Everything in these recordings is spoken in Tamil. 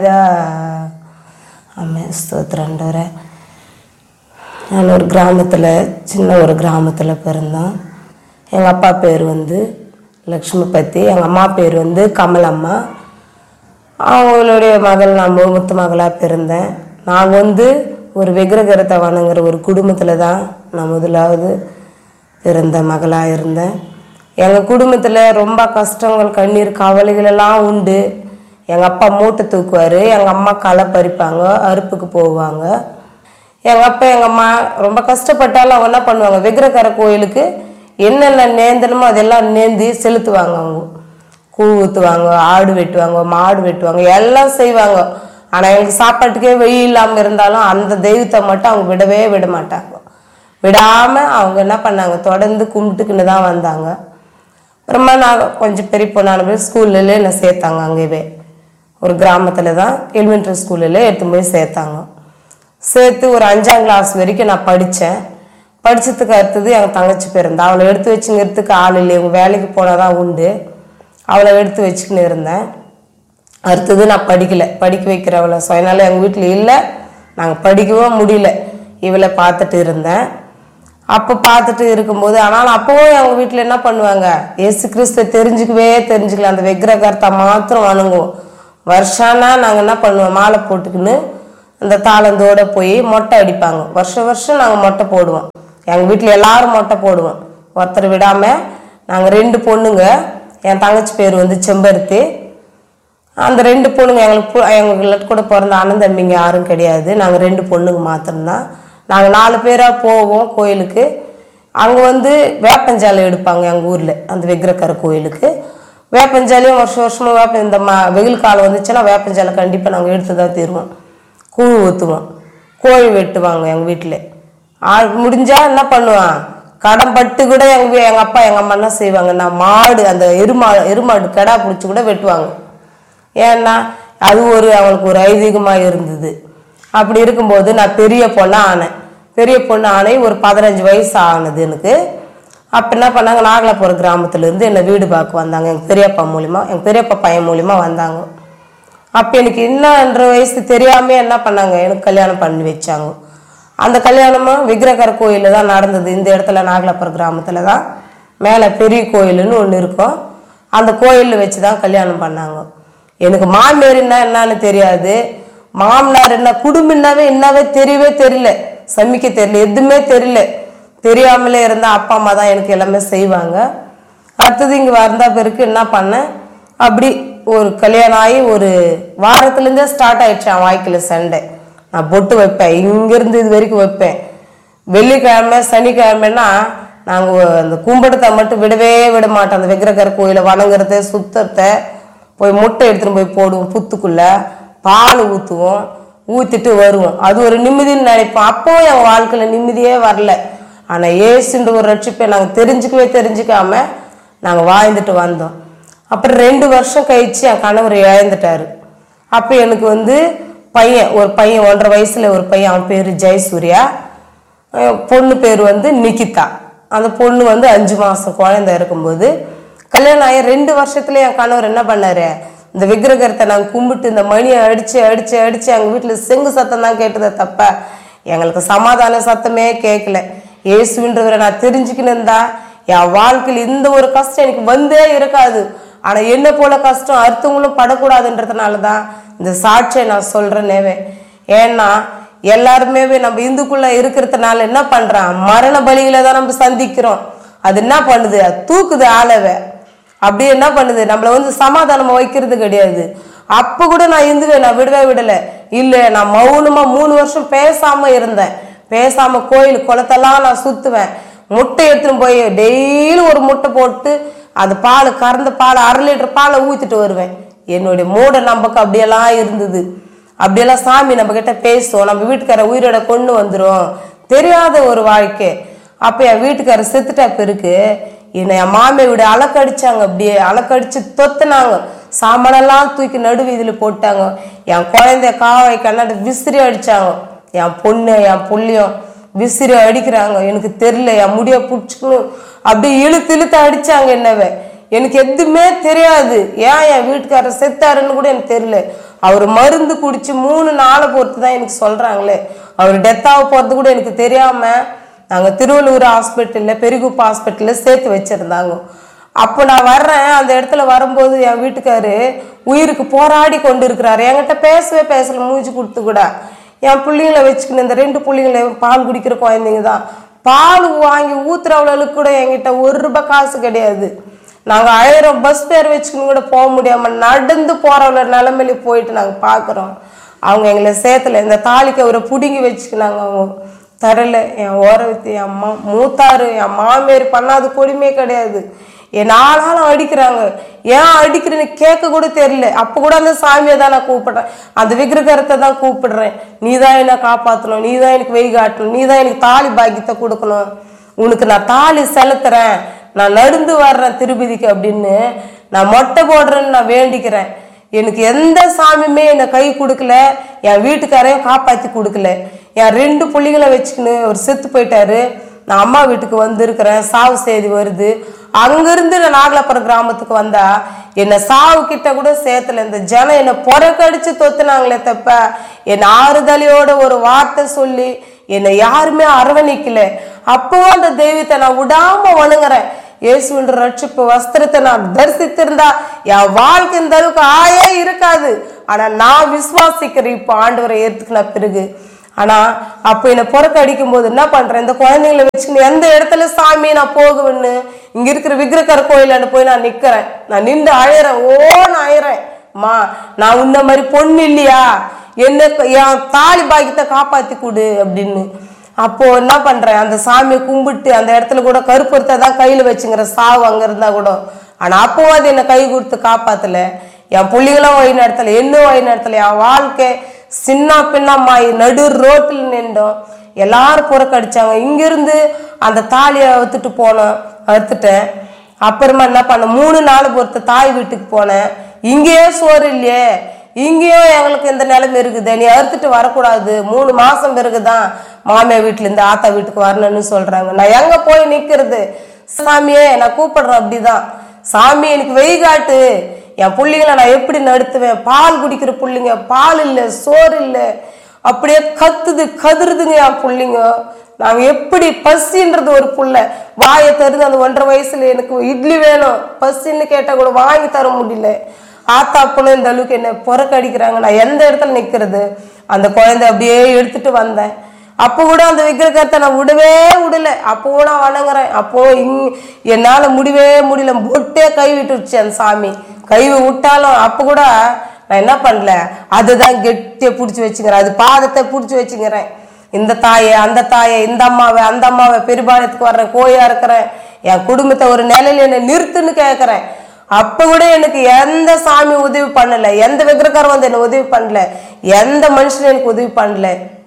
ஆமாம் ஸ்தோத்திரண்டவரை நான் ஒரு கிராமத்தில் சின்ன ஒரு கிராமத்தில் பிறந்தோம் எங்கள் அப்பா பேர் வந்து லக்ஷ்மிபதி எங்கள் அம்மா பேர் வந்து கமலம்மா அவங்களுடைய மகள் நான் மூத்த மகளாக பிறந்தேன் நான் வந்து ஒரு விக்கிரகரத்தை வணங்குற ஒரு குடும்பத்தில் தான் நான் முதலாவது பிறந்த மகளாக இருந்தேன் எங்கள் குடும்பத்தில் ரொம்ப கஷ்டங்கள் கண்ணீர் கவலைகள் எல்லாம் உண்டு எங்கள் அப்பா மூட்டை தூக்குவார் எங்கள் அம்மா களை பறிப்பாங்க அறுப்புக்கு போவாங்க எங்கள் அப்பா எங்கள் அம்மா ரொம்ப கஷ்டப்பட்டாலும் அவங்க என்ன பண்ணுவாங்க விக்கிரகர கோயிலுக்கு என்னென்ன நேந்தனமோ அதெல்லாம் நேந்தி செலுத்துவாங்க அவங்க கூழ் ஊற்றுவாங்க ஆடு வெட்டுவாங்க மாடு வெட்டுவாங்க எல்லாம் செய்வாங்க ஆனால் எங்களுக்கு சாப்பாட்டுக்கே வழி இல்லாமல் இருந்தாலும் அந்த தெய்வத்தை மட்டும் அவங்க விடவே விட மாட்டாங்க விடாமல் அவங்க என்ன பண்ணாங்க தொடர்ந்து கும்பிட்டுக்கின்னு தான் வந்தாங்க அப்புறமா நான் கொஞ்சம் பெரிய பொண்ணான போய் ஸ்கூல்லே என்னை சேர்த்தாங்க அங்கேயே ஒரு கிராமத்தில் தான் எலிமெண்ட்ரி ஸ்கூலில் எடுத்து போய் சேர்த்தாங்க சேர்த்து ஒரு அஞ்சாம் கிளாஸ் வரைக்கும் நான் படித்தேன் படித்ததுக்கு அடுத்தது எங்கள் தங்கச்சி பிறந்தா அவளை எடுத்து வச்சுங்கிறதுக்கு ஆள் இல்லை இவங்க வேலைக்கு போனால் தான் உண்டு அவளை எடுத்து வச்சுக்கின்னு இருந்தேன் அடுத்தது நான் படிக்கலை படிக்க வைக்கிறவளை சுயனால எங்கள் வீட்டில் இல்லை நாங்கள் படிக்கவும் முடியல இவளை பார்த்துட்டு இருந்தேன் அப்போ பார்த்துட்டு இருக்கும்போது ஆனாலும் அப்போவும் எங்கள் வீட்டில் என்ன பண்ணுவாங்க இயேசு கிறிஸ்துவை தெரிஞ்சுக்கவே தெரிஞ்சுக்கல அந்த விக்கிரகர்த்தா மாத்திரம் வணங்குவோம் வருஷானா நாங்கள் என்ன பண்ணுவோம் மாலை போட்டுக்கின்னு அந்த தாளந்தோட போய் மொட்டை அடிப்பாங்க வருஷம் வருஷம் நாங்கள் மொட்டை போடுவோம் எங்கள் வீட்டில் எல்லாரும் மொட்டை போடுவோம் ஒருத்தர் விடாமல் நாங்கள் ரெண்டு பொண்ணுங்க என் தங்கச்சி பேர் வந்து செம்பருத்தி அந்த ரெண்டு பொண்ணுங்க எங்களுக்கு பு- எங்களுக்கு கூட பிறந்த அண்ணன் தம்பிங்க யாரும் கிடையாது நாங்கள் ரெண்டு பொண்ணுங்க மாத்திரம்தான் நாங்கள் நாலு பேராக போவோம் கோயிலுக்கு அங்கே வந்து வேப்பஞ்சாலை எடுப்பாங்க எங்கள் ஊரில் அந்த விக்கிரக்கர கோயிலுக்கு வேப்பஞ்சாலையும் வருஷம் வருஷமாக வேப்ப இந்த ம வெயில் காலம் வந்துச்சுன்னா வேப்பஞ்சாலை கண்டிப்பாக நாங்கள் எடுத்து தான் தருவோம் கூழ் ஊற்றுவோம் கோழி வெட்டுவாங்க எங்கள் வீட்டில் ஆள் முடிஞ்சா என்ன பண்ணுவான் கடன் பட்டு கூட எங்கள் எங்கள் அப்பா எங்கள் அம்மா என்ன செய்வாங்கன்னா மாடு அந்த எருமா எருமாடு கடா பிடிச்சி கூட வெட்டுவாங்க ஏன்னா அது ஒரு அவங்களுக்கு ஒரு ஐதீகமாக இருந்தது அப்படி இருக்கும்போது நான் பெரிய பொண்ணாக ஆனேன் பெரிய பொண்ணு ஆனே ஒரு பதினஞ்சு வயசு ஆனது எனக்கு அப்போ என்ன பண்ணாங்க நாகலாபுரம் கிராமத்துலேருந்து என்னை வீடு பார்க்க வந்தாங்க எங்கள் பெரியப்பா மூலிமா எங்கள் பெரியப்பா பையன் மூலிமா வந்தாங்க அப்போ எனக்கு என்னன்ற வயசு தெரியாமே என்ன பண்ணாங்க எனக்கு கல்யாணம் பண்ணி வச்சாங்க அந்த கல்யாணமும் விக்கிரகர் கோயிலில் தான் நடந்தது இந்த இடத்துல நாகலாபுரம் கிராமத்தில் தான் மேலே பெரிய கோயிலுன்னு ஒன்று இருக்கும் அந்த கோயிலில் வச்சு தான் கல்யாணம் பண்ணாங்க எனக்கு மாமியார்னா என்னன்னு தெரியாது மாமனார் என்ன குடும்பம்னாவே என்னவே தெரியவே தெரியல சமைக்க தெரியல எதுவுமே தெரியல தெரியாமலே இருந்த அப்பா அம்மா தான் எனக்கு எல்லாமே செய்வாங்க அடுத்தது இங்கே வந்த பிறகு என்ன பண்ணேன் அப்படி ஒரு கல்யாணம் ஆகி ஒரு வாரத்துலேருந்தே ஸ்டார்ட் ஆயிடுச்சு என் வாழ்க்கையில் சண்டை நான் பொட்டு வைப்பேன் இங்கேருந்து இது வரைக்கும் வைப்பேன் வெள்ளிக்கிழமை சனிக்கிழமைன்னா நாங்கள் அந்த கும்பிடத்தை மட்டும் விடவே விட மாட்டோம் அந்த விக்கிரகர் கோயிலை வணங்குறது சுத்தத்தை போய் முட்டை எடுத்துன்னு போய் போடுவோம் புத்துக்குள்ள பால் ஊற்றுவோம் ஊற்றிட்டு வருவோம் அது ஒரு நிம்மதின்னு நினைப்போம் அப்போவும் என் வாழ்க்கையில் நிம்மதியே வரல ஆனால் ஏசுன்ற ஒரு ரட்சிப்பை நாங்கள் தெரிஞ்சுக்கவே தெரிஞ்சுக்காம நாங்கள் வாழ்ந்துட்டு வந்தோம் அப்புறம் ரெண்டு வருஷம் கழிச்சு என் கணவர் இழந்துட்டாரு அப்போ எனக்கு வந்து பையன் ஒரு பையன் ஒன்றரை வயசுல ஒரு பையன் அவன் பேர் ஜெயசூர்யா அஹ் பொண்ணு பேர் வந்து நிகிதா அந்த பொண்ணு வந்து அஞ்சு மாதம் குழந்தை இருக்கும்போது கல்யாணம் ஆகி ரெண்டு வருஷத்துல என் கணவர் என்ன பண்ணாரு இந்த விக்கிரகத்தை நாங்கள் கும்பிட்டு இந்த மணியை அடிச்சு அடிச்சு அடிச்சு எங்கள் வீட்டில் செங்கு சத்தம் தான் கேட்டதை தப்ப எங்களுக்கு சமாதான சத்தமே கேட்கல இயேசுன்றவரை நான் தெரிஞ்சுக்கின்னு இருந்தா என் வாழ்க்கையில் இந்த ஒரு கஷ்டம் எனக்கு வந்தே இருக்காது ஆனால் என்ன போல கஷ்டம் அடுத்தவங்களும் படக்கூடாதுன்றதுனால தான் இந்த சாட்சியை நான் சொல்கிறேனேவே ஏன்னா எல்லாருமே நம்ம இந்துக்குள்ள இருக்கிறதுனால என்ன பண்றான் மரண பலியில தான் நம்ம சந்திக்கிறோம் அது என்ன பண்ணுது அது தூக்குது ஆளவை அப்படி என்ன பண்ணுது நம்மள வந்து சமாதானமா வைக்கிறது கிடையாது அப்ப கூட நான் இந்துவை நான் விடவே விடல இல்ல நான் மௌனமா மூணு வருஷம் பேசாம இருந்தேன் பேசாம கோயில் குளத்தெல்லாம் நான் சுத்துவேன் முட்டை எடுத்துன்னு போய் டெய்லி ஒரு முட்டை போட்டு அது பால் கறந்த பால் அரை லிட்டர் பாலை ஊத்திட்டு வருவேன் என்னுடைய மூட நம்பக்கம் அப்படியெல்லாம் இருந்தது அப்படியெல்லாம் சாமி நம்ம கிட்ட பேசும் நம்ம வீட்டுக்கார உயிரோட கொண்டு வந்துரும் தெரியாத ஒரு வாழ்க்கை அப்போ என் வீட்டுக்காரர் செத்துட்டா பிறகு என்னை என் மாமியை விட அலக்கடிச்சாங்க அப்படியே அலக்கடிச்சு தொத்துனாங்க சாமானெல்லாம் தூக்கி நடு வீதியில் போட்டாங்க என் குழந்தைய காவை கண்ணாடி விசிறி அடிச்சாங்க என் பொண்ணு என் புள்ளியும் விசிறி அடிக்கிறாங்க எனக்கு தெரியல என் முடிய பிடிச்சிக்கணும் அப்படியே இழுத்து இழுத்து அடிச்சாங்க என்னவே எனக்கு எதுவுமே தெரியாது ஏன் என் வீட்டுக்காரர் செத்தாருன்னு கூட எனக்கு தெரியல அவர் மருந்து குடிச்சு மூணு நாளை பொறுத்து தான் எனக்கு சொல்றாங்களே அவர் டெத் ஆக போறது கூட எனக்கு தெரியாம நாங்க திருவள்ளூர் ஹாஸ்பிட்டல்ல பெரிகுப்பா ஹாஸ்பிட்டல்ல சேர்த்து வச்சிருந்தாங்க அப்போ நான் வர்றேன் அந்த இடத்துல வரும்போது என் வீட்டுக்காரு உயிருக்கு போராடி கொண்டு இருக்கிறாரு என்கிட்ட பேசவே பேசல மூஞ்சி கொடுத்து கூட என் பிள்ளைங்களை வச்சுக்கின்னு இந்த ரெண்டு பிள்ளைங்களை பால் குடிக்கிற குழந்தைங்க தான் பால் வாங்கி ஊத்துறவளுக்கு கூட என்கிட்ட ஒரு ரூபாய் காசு கிடையாது நாங்கள் ஆயிரம் பஸ் பேர் வச்சுக்கின்னு கூட போக முடியாம நடந்து போறவள நிலைமையில போயிட்டு நாங்கள் பார்க்குறோம் அவங்க எங்களை சேர்த்துல இந்த தாலிக்கு அவரை பிடுங்கி வச்சுக்கினாங்க அவங்க தரல என் ஓரவத்தி என் அம்மா மூத்தாரு என் மாமியார் பண்ணாத கொடுமையே கிடையாது என் நாளாலும் அடிக்கிறாங்க ஏன் அடிக்கிறேன்னு கேட்க கூட தெரியல அப்போ கூட அந்த சாமியை தான் நான் கூப்பிடுறேன் அந்த விக்கிரகத்தை தான் கூப்பிடுறேன் நீ தான் என்னை காப்பாற்றணும் நீ தான் எனக்கு வெய் காட்டணும் நீ தான் எனக்கு தாலி பாக்கியத்தை கொடுக்கணும் உனக்கு நான் தாலி செலுத்துறேன் நான் நடந்து வர்றேன் திருப்பதிக்கு அப்படின்னு நான் மொட்டை போடுறேன்னு நான் வேண்டிக்கிறேன் எனக்கு எந்த சாமியுமே என்னை கை கொடுக்கல என் வீட்டுக்காரையும் காப்பாற்றி கொடுக்கல என் ரெண்டு பிள்ளைங்கள வச்சுக்கின்னு அவர் செத்து போயிட்டாரு நான் அம்மா வீட்டுக்கு வந்திருக்கிறேன் சாவு செய்தி வருது அங்கிருந்து நான் நாகலாபுரம் கிராமத்துக்கு வந்தா என்னை சாவு கிட்ட கூட சேர்த்துல இந்த ஜனம் என்னை புறக்கடிச்சு தொத்துனாங்களே தப்ப என் ஆறுதலையோட ஒரு வார்த்தை சொல்லி என்னை யாருமே அரவணைக்கல அப்பவும் அந்த தெய்வத்தை நான் விடாம வணங்குறேன் இயேசுன்ற ரட்சிப்பு வஸ்திரத்தை நான் தரிசித்திருந்தா என் வாழ்க்கை இந்த அளவுக்கு ஆயே இருக்காது ஆனா நான் விசுவாசிக்கிறேன் இப்போ ஆண்டவரை ஏத்துக்கின பிறகு ஆனா அப்போ என்னை புறக்க அடிக்கும் போது என்ன பண்றேன் இந்த குழந்தைங்களை வச்சுக்கின்னு எந்த இடத்துல சாமி நான் போகுவேன்னு இங்க இருக்கிற விக்கிரகர் கோயிலாண்டு போய் நான் நிக்கிறேன் நான் நின்று அழைறேன் ஓன்னு அழைறேன் மா நான் உன்ன மாதிரி பொண்ணு இல்லையா என்ன என் தாலி பாக்கியத்தை காப்பாத்தி கொடு அப்படின்னு அப்போ என்ன பண்றேன் அந்த சாமியை கும்பிட்டு அந்த இடத்துல கூட கருப்பொருத்தை தான் கையில வச்சுங்கிற சாவு அங்க இருந்தா கூட ஆனா அப்பவும் அது என்னை கை கொடுத்து காப்பாத்தல என் பிள்ளைங்களும் வழி நடத்தல என்னும் வழி நடத்தல என் வாழ்க்கை சின்ன பின்னம்மாயி நடு ரோட்டில் நின்றோம் எல்லாரும் புறக்கடிச்சாங்க இங்கிருந்து அந்த தாலியை அவுத்துட்டு போனோம் அறுத்துட்டேன் அப்புறமா என்ன பண்ண மூணு நாள் பொறுத்த தாய் வீட்டுக்கு போனேன் இங்கேயே சோறு இல்லையே இங்கேயும் எங்களுக்கு இந்த நிலைமை இருக்குது நீ அறுத்துட்டு வரக்கூடாது மூணு மாசம் பிறகுதான் மாமியார் வீட்டுல இருந்து ஆத்தா வீட்டுக்கு வரணும்னு சொல்றாங்க நான் எங்க போய் நிக்கிறது சாமியே நான் கூப்பிடுறேன் அப்படிதான் சாமி எனக்கு வெய் காட்டு என் புள்ளைங்களை நான் எப்படி நடத்துவேன் பால் குடிக்கிற புள்ளைங்க பால் இல்லை சோறு இல்லை அப்படியே கத்துது கதிருதுங்க என் புள்ளைங்க நாங்க எப்படி பசின்றது ஒரு புள்ள வாயை தருது அந்த ஒன்றரை வயசுல எனக்கு இட்லி வேணும் பசின்னு கேட்டா கூட வாங்கி தர முடியல ஆத்தா அப்பனும் இந்த அளவுக்கு என்ன புறக்கடிக்கிறாங்க நான் எந்த இடத்துல நிக்கிறது அந்த குழந்தை அப்படியே எடுத்துட்டு வந்தேன் அப்போ கூட அந்த விக்கிரகத்தை நான் விடவே விடல அப்போ கூட வணங்குறேன் அப்போ இங் என்னால முடியவே முடியல பொட்டே கை விட்டுருச்சு அந்த சாமி கை விட்டாலும் அப்போ கூட நான் என்ன பண்ணல அதுதான் கெட்டியை பிடிச்சி வச்சுக்கிறேன் அது பாதத்தை பிடிச்சி வச்சுக்கிறேன் இந்த தாயை அந்த தாயை இந்த அம்மாவை அந்த அம்மாவை பெருபாளையத்துக்கு வர்றேன் கோயா இருக்கிறேன் என் குடும்பத்தை ஒரு நிலையில என்னை நிறுத்துன்னு கேட்குறேன் அப்ப கூட எனக்கு எந்த சாமி உதவி பண்ணல எந்த விக்கிரகாரம் வந்து என்ன உதவி பண்ணல எந்த மனுஷனும் எனக்கு உதவி பண்ணல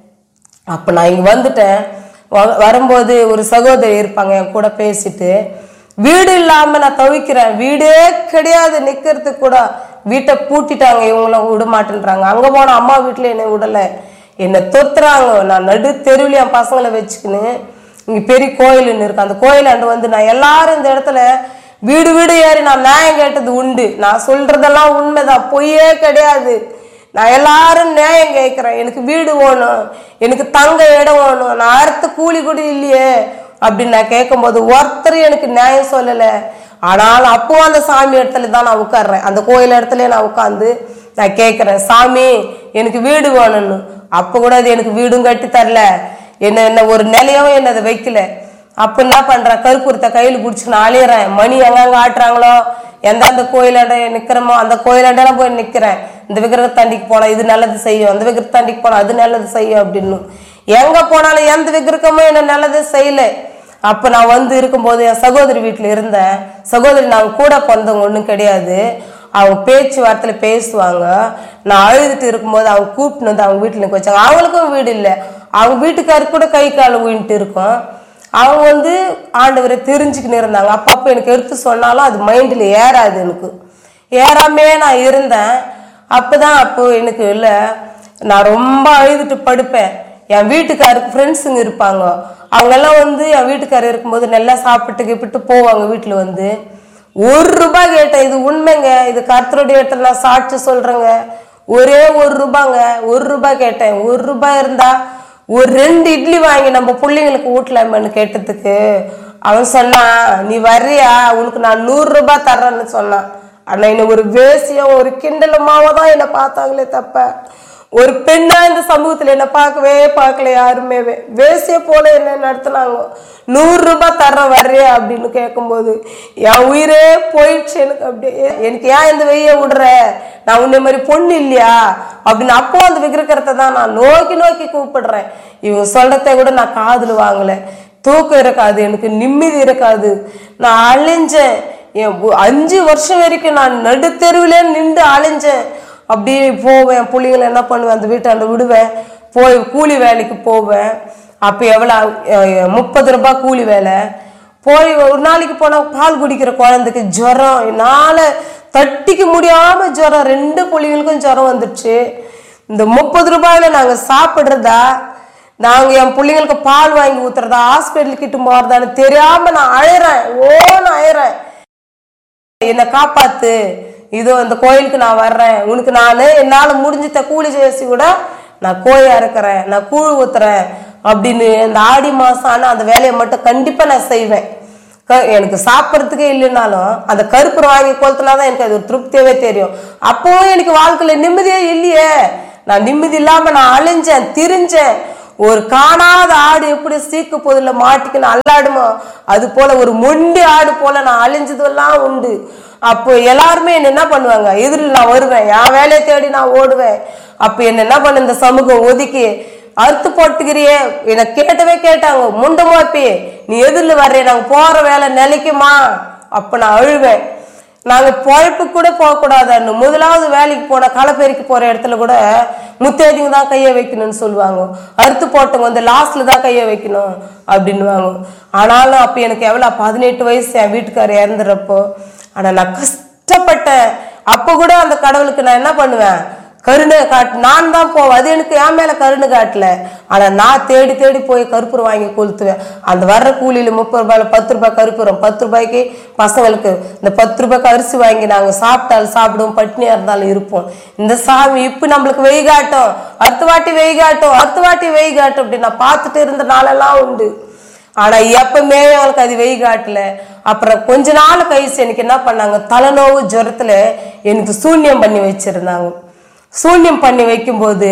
அப்போ நான் இங்கே வந்துட்டேன் வ- வரும்போது ஒரு சகோதரி இருப்பாங்க என் கூட பேசிட்டு வீடு இல்லாமல் நான் தவிக்கிறேன் வீடே கிடையாது நிற்கிறதுக்கு கூட வீட்டை பூட்டிட்டாங்க இவங்கள விட மாட்டேன்றாங்க அங்கே போன அம்மா வீட்டில் என்னை விடலை என்னை தொத்துறாங்க நான் நடு தெருவில் என் பசங்களை வச்சுக்கின்னு இங்கே பெரிய கோயிலுன்னு இருக்கு அந்த கோயிலாண்டு வந்து நான் எல்லாரும் இந்த இடத்துல வீடு வீடு ஏறி நான் நியாயம் கேட்டது உண்டு நான் சொல்றதெல்லாம் உண்மைதான் பொய்யே கிடையாது நான் எல்லாரும் நியாயம் கேட்குறேன் எனக்கு வீடு வேணும் எனக்கு தங்க இடம் வேணும் நான் அறுத்த கூலி கூட இல்லையே அப்படின்னு நான் கேட்கும்போது ஒருத்தர் எனக்கு நியாயம் சொல்லலை ஆனால் அப்போ அந்த சாமி இடத்துல தான் நான் உட்கார்றேன் அந்த கோயில் இடத்துல நான் உட்காந்து நான் கேட்குறேன் சாமி எனக்கு வீடு வேணும்னு அப்போ கூட அது எனக்கு வீடும் கட்டி தரல என்ன என்ன ஒரு நிலையவும் என்ன அதை வைக்கல அப்போ என்ன பண்றேன் கருப்பூரத்தை கையில் பிடிச்சி நான் அழியிறேன் மணி எங்கெங்க ஆட்டுறாங்களோ எந்தெந்த கோயிலாண்ட நிக்கிறோமோ அந்த கோயிலாண்டெல்லாம் போய் நிக்கிறேன் இந்த விக்கிரகத்தாண்டிக்கு போனா இது நல்லது செய்யும் அந்த விக்கிரகத்தாண்டிக்கு போனா அது நல்லது செய்யும் அப்படின்னு எங்க போனாலும் எந்த விக்கிரகமும் என்ன நல்லது செய்யல அப்போ நான் வந்து இருக்கும்போது என் சகோதரி வீட்டில் இருந்தேன் சகோதரி நாங்கள் கூட பிறந்தவங்க ஒன்றும் கிடையாது அவங்க பேச்சு வார்த்தையில் பேசுவாங்க நான் அழுதுட்டு இருக்கும்போது அவங்க கூப்பிட்டு வந்து அவங்க வீட்டில் நிற்க வச்சாங்க அவங்களுக்கும் வீடு இல்லை அவங்க வீட்டுக்காருக்கு கூட கை கால் ஊன்ட்டு இருக்கும் அவங்க வந்து ஆண்டவரை தெரிஞ்சுக்கின்னு இருந்தாங்க அப்பப்போ எனக்கு எடுத்து சொன்னாலும் அது மைண்டில் ஏறாது எனக்கு ஏறாமே நான் இருந்தேன் அப்பதான் அப்போ எனக்கு இல்லை நான் ரொம்ப அழுதுட்டு படுப்பேன் என் வீட்டுக்காருக்கு ஃப்ரெண்ட்ஸுங்க இருப்பாங்க அவங்கெல்லாம் வந்து என் வீட்டுக்காரர் இருக்கும்போது நல்லா சாப்பிட்டு கிப்பிட்டு போவாங்க வீட்டில் வந்து ஒரு ரூபாய் கேட்டேன் இது உண்மைங்க இது கர்த்தருடைய இடத்துல நான் சாட்சி சொல்றேங்க ஒரே ஒரு ரூபாங்க ஒரு ரூபாய் கேட்டேன் ஒரு ரூபாய் இருந்தா ஒரு ரெண்டு இட்லி வாங்கி நம்ம பிள்ளைங்களுக்கு ஊட்டலாமேன்னு கேட்டதுக்கு அவன் சொன்னான் நீ வர்றியா உனக்கு நான் நூறு ரூபாய் தர்றேன்னு சொன்னான் ஆனா என்ன ஒரு வேசியம் ஒரு கிண்டலமாவ தான் என்னை பார்த்தாங்களே தப்ப ஒரு பெண்ணா இந்த சமூகத்துல என்ன பார்க்கவே பார்க்கல யாருமே வேசிய போல என்ன நடத்துனாங்க நூறு ரூபாய் தர்ற வர்றியா அப்படின்னு கேட்கும்போது என் உயிரே போயிடுச்சு எனக்கு அப்படியே எனக்கு ஏன் இந்த வெய்ய விடுற நான் உன்னை மாதிரி பொண்ணு இல்லையா அப்படின்னு அப்போ அந்த விக்கிரகத்தை தான் நான் நோக்கி நோக்கி கூப்பிடுறேன் இவங்க சொல்றதை கூட நான் காதுல வாங்கல தூக்கம் இருக்காது எனக்கு நிம்மதி இருக்காது நான் அழிஞ்சேன் என் ஒ- அஞ்சு வருஷம் வரைக்கும் நான் நடுத்தெருவிலே நின்று அழிஞ்சேன் அப்படியே போவேன் பிள்ளைங்களை என்ன பண்ணுவேன் அந்த வீட்டாண்ட விடுவேன் போய் கூலி வேலைக்கு போவேன் அப்போ எவ்வளோ முப்பது ரூபாய் கூலி வேலை போய் ஒரு நாளைக்கு போனால் பால் குடிக்கிற குழந்தைக்கு ஜுரம் என்னால் தட்டிக்க முடியாம ஜுரம் ரெண்டு பிள்ளைங்களுக்கும் ஜுரம் வந்துடுச்சு இந்த முப்பது ரூபாயில நாங்கள் சாப்பிட்றதா நாங்கள் என் பிள்ளைங்களுக்கு பால் வாங்கி ஊத்துறதா ஹாஸ்பிட்டல் கிட்ட போகிறதான்னு தெரியாம நான் அழறேன் ஓன்னு அழறேன் என்னை காப்பாத்து இதோ இந்த கோயிலுக்கு நான் வர்றேன் உனக்கு நான் என்னால் முடிஞ்ச கூலி சேசி கூட நான் கோயா இருக்கிறேன் நான் கூழ் ஊத்துறேன் அப்படின்னு இந்த ஆடி மாசம் ஆனால் அந்த வேலையை மட்டும் கண்டிப்பாக நான் செய்வேன் க- எனக்கு சாப்பிட்றதுக்கே இல்லைனாலும் அந்த கருப்பு வாங்கி கொளுத்துனா தான் எனக்கு அது ஒரு திருப்தியாவே தெரியும் அப்பவும் எனக்கு வாழ்க்கையில நிம்மதியே இல்லையே நான் நிம்மதி இல்லாம நான் அழிஞ்சேன் திரிஞ்சேன் ஒரு காணாத ஆடு எப்படி சீக்கு பொதுல மாட்டிக்கின்னு அல்லாடுமோ அது போல ஒரு மொண்டி ஆடு போல நான் அழிஞ்சதெல்லாம் உண்டு அப்போ எல்லாருமே என்ன என்ன பண்ணுவாங்க எதிரில் நான் வருவேன் என் வேலையை தேடி நான் ஓடுவேன் அப்போ என்ன என்ன பண்ண இந்த சமூகம் ஒதுக்கி அறுத்து போட்டுக்கிறியே என்னை கேட்டவே கேட்டாங்க முண்டமாப்பி நீ எதிரில் வர்றே நாங்கள் போகிற வேலை நிலைக்குமா அப்போ நான் அழுவேன் நாங்கள் பொழப்பு கூட போகக்கூடாதுன்னு முதலாவது வேலைக்கு போன களப்பெருக்கி போகிற இடத்துல கூட முத்தேதிங்க தான் கையை வைக்கணும்னு சொல்லுவாங்க அறுத்து போட்டவங்க வந்து லாஸ்ட்ல தான் கையை வைக்கணும் அப்படின்னுவாங்க ஆனாலும் அப்போ எனக்கு எவ்வளோ பதினெட்டு வயசு என் வீட்டுக்காரர் இறந்துறப்போ ஆனால் நான் கஷ்டப்பட்டேன் அப்போ கூட அந்த கடவுளுக்கு நான் என்ன பண்ணுவேன் கருணை காட்டு நான் தான் போவேன் அது எனக்கு என் மேல கருணை காட்டல ஆனா நான் தேடி தேடி போய் கருப்பூரம் வாங்கி கொளுத்துவேன் அந்த வர்ற கூலியில முப்பது ரூபாயில பத்து ரூபாய் கருப்பூரம் பத்து ரூபாய்க்கு பசங்களுக்கு இந்த பத்து ரூபாய்க்கு அரிசி வாங்கி நாங்க சாப்பிட்டாலும் சாப்பிடுவோம் பட்னியா இருந்தாலும் இருப்போம் இந்த சாமி இப்ப நம்மளுக்கு வெய் காட்டும் அடுத்த வாட்டி வெய் காட்டும் அடுத்த வாட்டி வெய் காட்டும் அப்படி நான் பார்த்துட்டு இருந்த நாளெல்லாம் உண்டு ஆனா எப்பவுமே அவங்களுக்கு அது வெய் காட்டல அப்புறம் கொஞ்ச நாள் கழிச்சு எனக்கு என்ன பண்ணாங்க தலைநோவு ஜுரத்துல எனக்கு சூன்யம் பண்ணி வச்சிருந்தாங்க சூன்யம் பண்ணி வைக்கும்போது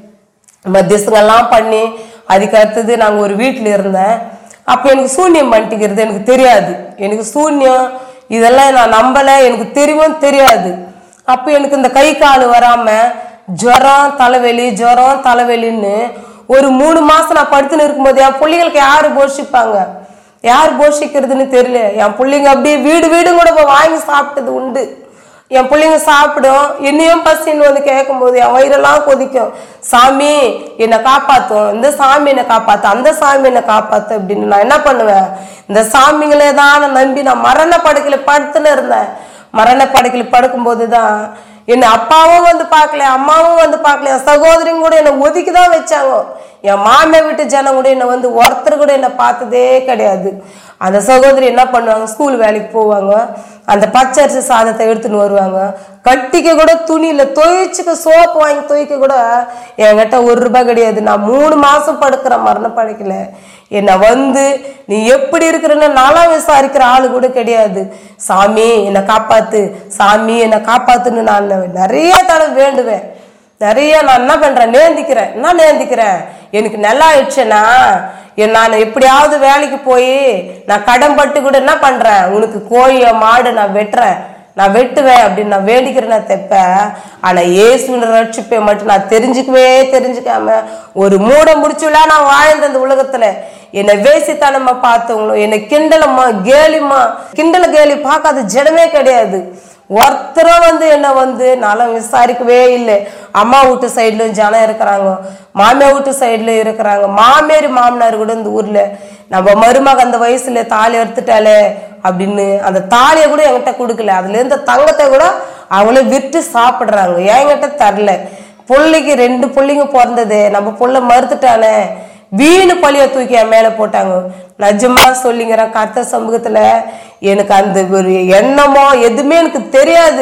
மத்தியஸ்தங்கள்லாம் பண்ணி அதுக்கு அடுத்தது நாங்கள் ஒரு வீட்டில் இருந்தேன் அப்போ எனக்கு சூன்யம் பண்ணிட்டுக்கிறது எனக்கு தெரியாது எனக்கு சூன்யம் இதெல்லாம் நான் நம்பலை எனக்கு தெரியும் தெரியாது அப்போ எனக்கு இந்த கை கால் வராமல் ஜுரம் தலைவலி ஜுரம் தலைவலின்னு ஒரு மூணு மாசம் நான் படுத்துன்னு இருக்கும்போது என் பிள்ளைங்களுக்கு யாரு போஷிப்பாங்க யார் போஷிக்கிறதுன்னு தெரியல என் பிள்ளைங்க அப்படியே வீடு வீடும் கூட போய் வாங்கி சாப்பிட்டது உண்டு என் பிள்ளைங்க சாப்பிடும் என்னையும் பசின்னு வந்து கேட்கும்போது என் வயிறெல்லாம் கொதிக்கும் சாமி என்னை காப்பாத்தும் இந்த சாமி என்னை காப்பாத்து அந்த சாமி என்னை காப்பாத்து அப்படின்னு நான் என்ன பண்ணுவேன் இந்த சாமிங்களே தான் நான் நம்பி நான் மரண படுக்கையில படுத்துன்னு இருந்தேன் மரண படுக்கையில படுக்கும்போது தான் என்னை அப்பாவும் வந்து பார்க்கல அம்மாவும் வந்து பார்க்கல என் சகோதரிங்க கூட என்னை ஒதுக்கி தான் வச்சாங்க என் மாமியை விட்டு ஜனம் கூட என்னை வந்து ஒருத்தர் கூட என்னை பார்த்ததே கிடையாது அந்த சகோதரி என்ன பண்ணுவாங்க ஸ்கூல் வேலைக்கு போவாங்க அந்த பச்சரிசி சாதத்தை எடுத்துன்னு வருவாங்க கட்டிக்க கூட துணியில துவைச்சுக்க சோப்பு வாங்கி துவைக்க கூட என்கிட்ட ஒரு ரூபாய் கிடையாது நான் மூணு மாசம் படுக்கிறேன் மரண படுக்கல என்னை வந்து நீ எப்படி இருக்கிறன்னு நாளாம் விசாரிக்கிற ஆளு கூட கிடையாது சாமி என்னை காப்பாத்து சாமி என்னை காப்பாத்துன்னு நான் நிறைய தடவை வேண்டுவேன் நிறைய நான் என்ன பண்றேன் நேந்திக்கிறேன் என்ன நேந்திக்கிறேன் எனக்கு நல்லா ஆயிடுச்சுன்னா என் நான் எப்படியாவது வேலைக்கு போய் நான் கடன் பட்டு கூட என்ன பண்றேன் உனக்கு கோழிய மாடு நான் வெட்டுறேன் நான் வெட்டுவேன் அப்படின்னு நான் வேண்டிக்கிறேன் நான் தைப்பேன் ஆனா இயேசுன்ற ரட்சிப்பை மட்டும் நான் தெரிஞ்சுக்கவே தெரிஞ்சுக்காம ஒரு மூட முடிச்சுலா நான் வாழ்ந்த அந்த உலகத்துல என்னை வேசித்தனமா பார்த்தவங்களும் என்னை கிண்டலம்மா கேலிம்மா கிண்டல கேலி பார்க்காத ஜனமே கிடையாது ஒருத்தரும் வந்து என்ன வந்து நானும் விசாரிக்கவே இல்லை அம்மா வீட்டு சைட்லயும் ஜனம் இருக்கிறாங்க மாமியார் வீட்டு சைடுல இருக்கிறாங்க மாமியார் மாமனார் கூட இந்த ஊர்ல நம்ம மருமக அந்த வயசுல தாலி எடுத்துட்டாலே அப்படின்னு அந்த தாலியை கூட என்கிட்ட கொடுக்கல அதுல இருந்த தங்கத்தை கூட அவங்களே விட்டு சாப்பிடுறாங்க என்கிட்ட தரல பிள்ளைக்கு ரெண்டு பிள்ளைங்க பிறந்தது நம்ம புள்ள மறுத்துட்டானே வீணு பழிய தூக்கி என் மேல போட்டாங்க நிஜமா சொல்லிங்கிறேன் கர்த்த சமூகத்துல எனக்கு அந்த ஒரு எண்ணமோ எதுவுமே எனக்கு தெரியாது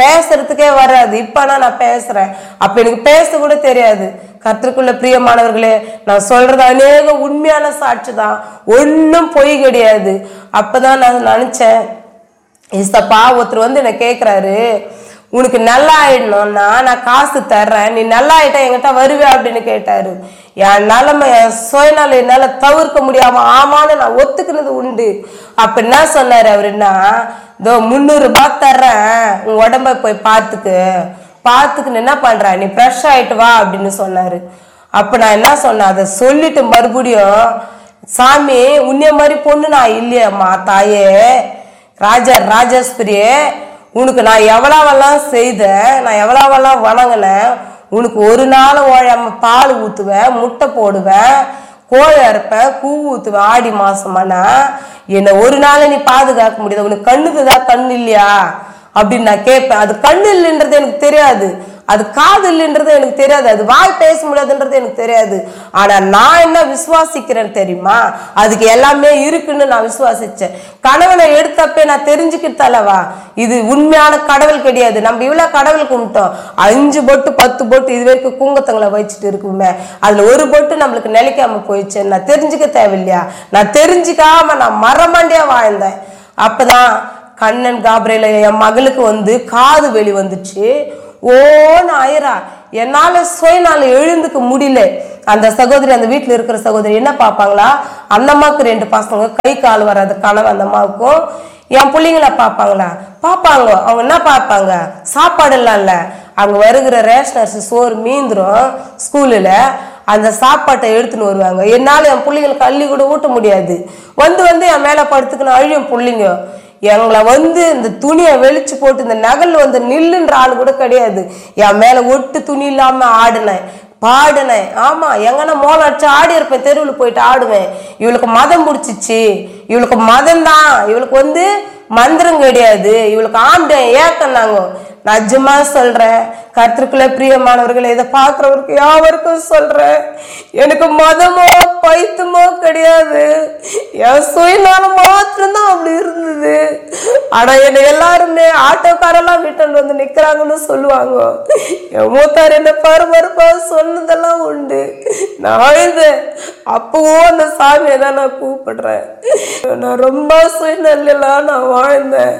பேசுறதுக்கே வராது இப்ப ஆனா நான் பேசுறேன் அப்ப எனக்கு பேச கூட தெரியாது கர்த்தருக்குள்ள பிரியமானவர்களே நான் சொல்றது அநேக உண்மையான சாட்சி தான் ஒன்றும் பொய் கிடையாது அப்பதான் நான் நினைச்சேன் இஸ்தப்பா ஒருத்தர் வந்து என்ன கேட்குறாரு உனக்கு நல்லா ஆயிடணும்னா நான் காசு தர்றேன் நீ நல்லா ஆயிட்டா என்கிட்ட வருவே அப்படின்னு கேட்டாரு என் நிலைமை என் சுயநலம் என்னால தவிர்க்க முடியாம ஆமான்னு நான் ஒத்துக்கினது உண்டு அப்ப என்ன சொன்னாரு அவருன்னா இதோ முந்நூறு ரூபாய் தர்றேன் உன் உடம்ப போய் பார்த்துக்கு பார்த்துக்குன்னு என்ன பண்ற நீ ஃப்ரெஷ் ஆயிட்டு வா அப்படின்னு சொன்னாரு அப்ப நான் என்ன சொன்னேன் அதை சொல்லிட்டு மறுபடியும் சாமி உன்னைய மாதிரி பொண்ணு நான் இல்லையம்மா தாயே ராஜா ராஜேஸ்வரியே உனக்கு நான் எவ்வளவெல்லாம் செய்தேன் நான் எவ்வளவெல்லாம் வணங்கினேன் உனக்கு ஒரு நாள் ஓழாம பால் ஊற்றுவேன் முட்டை போடுவேன் கோழி அறுப்பேன் கூ ஊற்றுவேன் ஆடி மாசமானா என்னை ஒரு நாள் நீ பாதுகாக்க முடியாது உனக்கு கண்ணுக்குதா கண்ணு இல்லையா அப்படின்னு நான் கேட்பேன் அது கண்ணு இல்லைன்றது எனக்கு தெரியாது அது காது இல்லைன்றது எனக்கு தெரியாது அது வாய் பேச முடியாதுன்றது எனக்கு தெரியாது ஆனா நான் என்ன விசுவாசிக்கிறேன்னு தெரியுமா அதுக்கு எல்லாமே இருக்குன்னு நான் விசுவாசிச்சேன் கணவனை எடுத்தப்பே நான் தெரிஞ்சுக்கிட்டலவா இது உண்மையான கடவுள் கிடையாது நம்ம இவ்வளவு கடவுள் கும்பிட்டோம் அஞ்சு பொட்டு பத்து பொட்டு இது வரைக்கும் குங்கத்தங்களை வச்சுட்டு இருக்குமே அதுல ஒரு பொட்டு நம்மளுக்கு நிலைக்காம போயிடுச்சு நான் தெரிஞ்சுக்க தேவையில்லையா நான் தெரிஞ்சுக்காம நான் மரமாண்டியா வாழ்ந்தேன் அப்பதான் கண்ணன் காபிரையில என் மகளுக்கு வந்து காது வெளி வந்துச்சு ஓன்னு ஆயிரா என்னால சுயனால எழுந்துக்க முடியல அந்த சகோதரி அந்த வீட்டுல இருக்கிற சகோதரி என்ன பார்ப்பாங்களா அந்த அம்மாவுக்கு ரெண்டு பசங்க கை கால் வராது கனவு அந்த அம்மாவுக்கும் என் பிள்ளைங்கள பார்ப்பாங்களா பார்ப்பாங்க அவங்க என்ன பார்ப்பாங்க சாப்பாடு எல்லாம் இல்ல அங்க வருகிற ரேஷன் அரிசி சோறு மீந்துரும் ஸ்கூலில் அந்த சாப்பாட்டை எடுத்துன்னு வருவாங்க என்னால என் பிள்ளைங்களுக்கு அள்ளி கூட ஊட்ட முடியாது வந்து வந்து என் மேல படுத்துக்கணும் அழியும் பிள்ளைங்க எங்களை வந்து இந்த துணியை வெளிச்சு போட்டு இந்த நகல் வந்து நில்லுன்ற ஆள் கூட கிடையாது என் மேல ஒட்டு துணி இல்லாம ஆடினேன் பாடினேன் ஆமா எங்கன்னா மோளம் அடிச்சு ஆடி இருப்பேன் தெருவில் போயிட்டு ஆடுவேன் இவளுக்கு மதம் பிடிச்சிச்சு இவளுக்கு மதம் தான் இவளுக்கு வந்து மந்திரம் கிடையாது இவளுக்கு ஆம்பளை ஏக்கம் நாங்க நிஜமா சொல்றேன் கர்த்தருக்குள்ள பிரியமானவர்களை இதை பார்க்குறவருக்கு யாவருக்கும் சொல்றேன் எனக்கு மதமோ பைத்தமோ கிடையாது என் சுயநலம் மாத்திரம்தான் அப்படி இருந்தது ஆனா என்னை எல்லாருமே ஆட்டோக்காரெல்லாம் வீட்டில் வந்து நிக்கிறாங்கன்னு சொல்லுவாங்க என் மூத்தார் என்ன பரபரப்பா சொன்னதெல்லாம் உண்டு நான் அழுதேன் அப்பவும் அந்த சாமியை தான் நான் கூப்பிடுறேன் நான் ரொம்ப சுயநலாம் நான் வாழ்ந்தேன்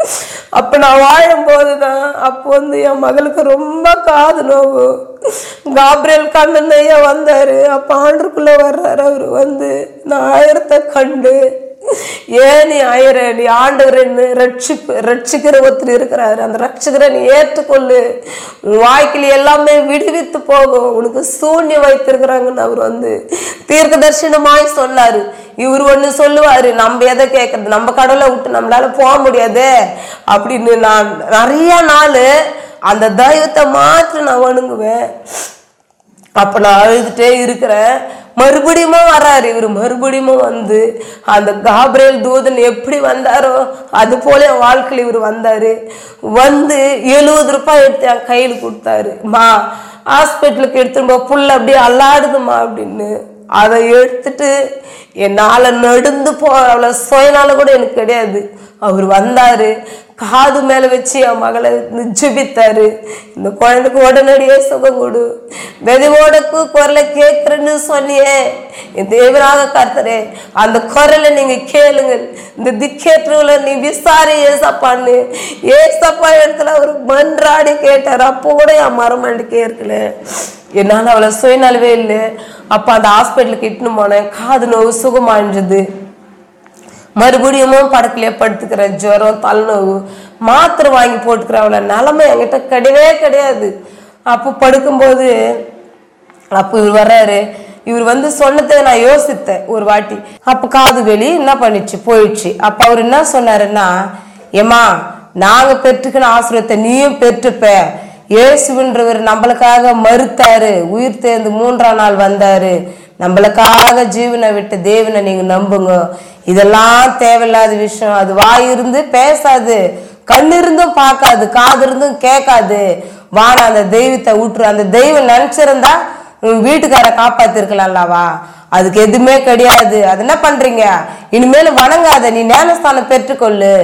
அப்ப நான் வாழும்போது தான் அப்போ வந்து என் மகளுக்கு ரொம்ப காது நோவு காப்ரியல் கண்ணன் ஐயா வந்தாரு அப்ப ஆண்டுக்குள்ள வர்றாரு அவரு வந்து நான் ஆயிரத்தை கண்டு ஏன் நீ ஆயிர நீ ஆண்டவர் ரட்சிப்பு ரட்சிக்கிற ஒருத்தர் இருக்கிறாரு அந்த ரட்சிக்கிற நீ ஏற்றுக்கொள்ளு உன் வாழ்க்கையில் எல்லாமே விடுவித்து போகும் உனக்கு சூன்யம் வைத்திருக்கிறாங்கன்னு அவர் வந்து தீர்க்க தரிசனமாய் சொன்னாரு இவர் ஒண்ணு சொல்லுவாரு நம்ம எதை கேட்கறது நம்ம கடவுளை விட்டு நம்மளால போக முடியாது அப்படின்னு நான் நிறைய நாள் அந்த தெய்வத்தை மாத்திரம் நான் வணங்குவேன் அப்ப நான் அழுதுட்டே இருக்கிறேன் மறுபடியும் வர்றாரு இவர் மறுபடியும் வந்து அந்த காப்ரேல் தூதன் எப்படி வந்தாரோ அது போல என் வாழ்க்கையில் இவர் வந்தாரு வந்து எழுபது ரூபாய் எடுத்து என் கையில் கொடுத்தாரு மா ஹாஸ்பிட்டலுக்கு எடுத்துட்டு போ புள்ள அப்படியே அல்லாடுதுமா அப்படின்னு அதை எடுத்துட்டு என்னால் நடந்து போ அவ்வளோ சுயனால கூட எனக்கு கிடையாது அவர் வந்தாரு காது மேல வச்சு என் மகளை ஜெபித்தாரு இந்த குழந்தைக்கு உடனடியே சுகம் கொடு வெதுவோடக்கு குரலை கேட்கிறேன்னு சொன்னியே என் தேவராக கர்த்தரே அந்த குரலை நீங்க கேளுங்க இந்த திக்கேற்றுல நீ விசாரி ஏசப்பான்னு ஏசப்பா இடத்துல அவர் மன்றாடி கேட்டார் அப்போ கூட என் மரமண்டி கேட்கல என்னால் அவளை சுயநலவே இல்லை அப்போ அந்த ஹாஸ்பிட்டலுக்கு இட்டுன்னு போனேன் காது நோவு சுகமாயிடுது மறுபடியும் படத்துலயே படுத்துக்கிறேன் ஜுரம் தலைநோவு மாத்திரை வாங்கி போட்டுக்கிறேன் அவளை நிலமை என்கிட்ட கிடையவே கிடையாது அப்போ படுக்கும்போது அப்போ இவர் வர்றாரு இவர் வந்து சொன்னதை நான் யோசித்தேன் ஒரு வாட்டி அப்போ காது வெளி என்ன பண்ணிச்சு போயிடுச்சு அப்போ அவர் என்ன சொன்னாருன்னா ஏமா நாங்க பெற்றுக்கின ஆசிரியத்தை நீயும் பெற்றுப்ப இயேசுன்றவர் நம்மளுக்காக மறுத்தாரு உயிர் தேர்ந்து மூன்றாம் நாள் வந்தாரு நம்மளுக்காக ஜீவனை விட்டு தேவனை நீங்க நம்புங்க இதெல்லாம் தேவையில்லாத விஷயம் அது வாய் இருந்து பேசாது கண் இருந்தும் பார்க்காது காது இருந்தும் கேட்காது வாடா அந்த தெய்வத்தை விட்டுரு அந்த தெய்வம் நினைச்சிருந்தா உன் வீட்டுக்கார காப்பாத்திருக்கலாம்லவா அதுக்கு எதுவுமே கிடையாது அது என்ன பண்றீங்க இனிமேல் வணங்காத நீ ஞானஸ்தானம் பெற்றுக்கொள்ளு